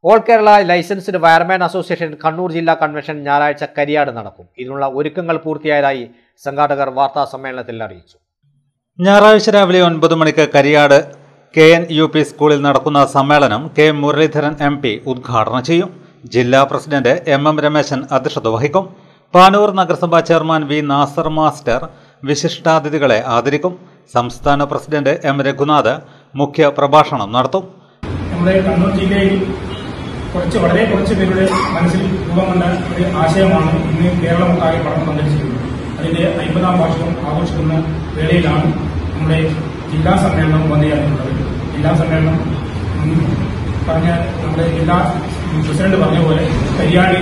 All Kerala licensed wireman association Kannur ജില്ലാ convention ഞായറാഴ്ച കരിയാട് നടക്കും ഇതിനുള്ള ഒരുക്കങ്ങൾ പൂർത്തിയായതായി സംഘാടകർ വാർത്താ സമ്മേളനത്തിൽ അറിയിച്ചു ഞായറാഴ്ച രാവിലെ ഒൻപത് മണിക്ക് Kariyad K N U P സ്കൂളിൽ നടക്കുന്ന സമ്മേളനം കെ മുരളീധരൻ എം പി ഉദ്ഘാടനം ചെയ്യും ജില്ലാ പ്രസിഡന്റ് എം എം രമേശൻ അധ്യക്ഷത വഹിക്കും പാനൂർ നഗരസഭാ ചെയർമാൻ വി നാസർ മാസ്റ്റർ വിശിഷ്ടാതിഥികളെ ആദരിക്കും സംസ്ഥാന പ്രസിഡന്റ് എം രഘുനാഥ് മുഖ്യ പ്രഭാഷണം നടത്തും നമ്മുടെ കണ്ണൂർ ജില്ലയിൽ കുറച്ച് വളരെ കുറച്ച് പേരുടെ മനസ്സിൽ രൂപം കൊണ്ട ഒരു ആശയമാണ് ഇന്ന് കേരളമൊട്ടാകെ പഠനം പന്തലിച്ചിരിക്കുന്നത് അതിന്റെ അമ്പതാം വാർഷികം ആഘോഷിക്കുന്ന വേളയിലാണ് നമ്മുടെ ജില്ലാ സമ്മേളനം വന്നുചേർന്നിട്ടുള്ളത് ജില്ലാ സമ്മേളനം ഉം, പറഞ്ഞ നമ്മുടെ ജില്ലാ പ്രസിഡന്റ് പറഞ്ഞ പോലെ കരിയാടി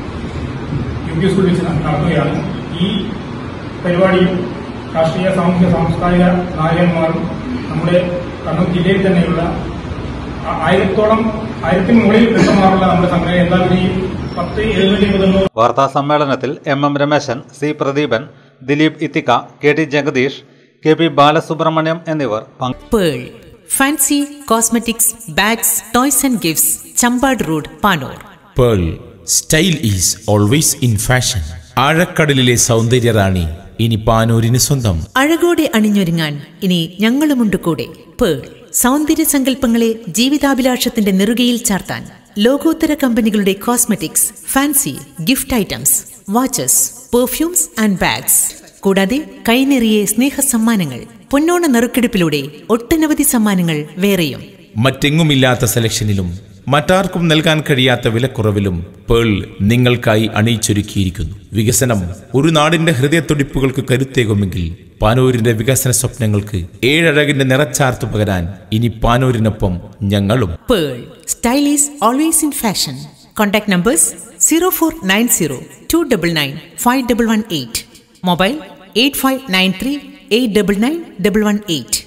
യു പി സ്കൂളിൽ വെച്ച് നടക്കുകയാണ് ഈ പരിപാടിയിൽ രാഷ്ട്രീയ സാമൂഹ്യ സാംസ്കാരിക നായകന്മാരും നമ്മുടെ കണ്ണൂർ ജില്ലയിൽ തന്നെയുള്ള ആ- ആയിരത്തോളം ആയിരത്തിന് മുകളിൽ മെമ്പർമാരുള്ള നമ്മുടെ സംഘടന എല്ലാവരും ഈ പത്ത് എഴുന്നൂറ്റി മുതൽ വാർത്താ സമ്മേളനത്തിൽ M M Rameshan C Pradeepan Dileep ഇത്തിക്ക K T Jagadeesh K P Balasubramaniam എന്നിവർ പങ്കെടുത്തു Pearl. Fancy cosmetics, bags, toys and gifts. Chambad Road, Panur. Pearl style is always in fashion ആഴക്കടലിലെ സൗന്ദര്യറാണി ഇനി പാനൂരിന് സ്വന്തം അഴകോടെ അണിഞ്ഞൊരുങ്ങാൻ ഇനി ഞങ്ങളുമുണ്ട് കൂടെ പേൾ സൗന്ദര്യ സങ്കല്പങ്ങളെ ജീവിതാഭിലാഷത്തിന്റെ നെറുകയിൽ ചാർത്താൻ ലോകോത്തര കമ്പനികളുടെ cosmetics fancy gift items watches perfumes and bags കൂടാതെ കൈനിറിയെ സ്നേഹ സമ്മാനങ്ങൾ പൊന്നോണ നറുക്കെടുപ്പിലൂടെ ഒട്ടനവധി സമ്മാനങ്ങൾ വേറെയും മറ്റെങ്ങുമില്ലാത്ത സെലക്ഷനിലും മറ്റാർക്കും നൽകാൻ കഴിയാത്ത വിലക്കുറവിലും പേൾ നിങ്ങൾക്കായി അണിയിച്ചൊരുക്കിയിരിക്കുന്നു വികസനം ഒരു നാടിന്റെ ഹൃദയത്തുടിപ്പുകൾക്ക് കരുത്തേകുമെങ്കിൽ പാനൂരിന്റെ വികസന സ്വപ്നങ്ങൾക്ക് ഏഴഴകിന്റെ നിറച്ചാർത്ത് പകരാൻ ഇനി പാനൂരിനൊപ്പം ഞങ്ങളും Pearl. Style is always in fashion. Contact numbers 0490 299 5118. Mobile 8593 899 118.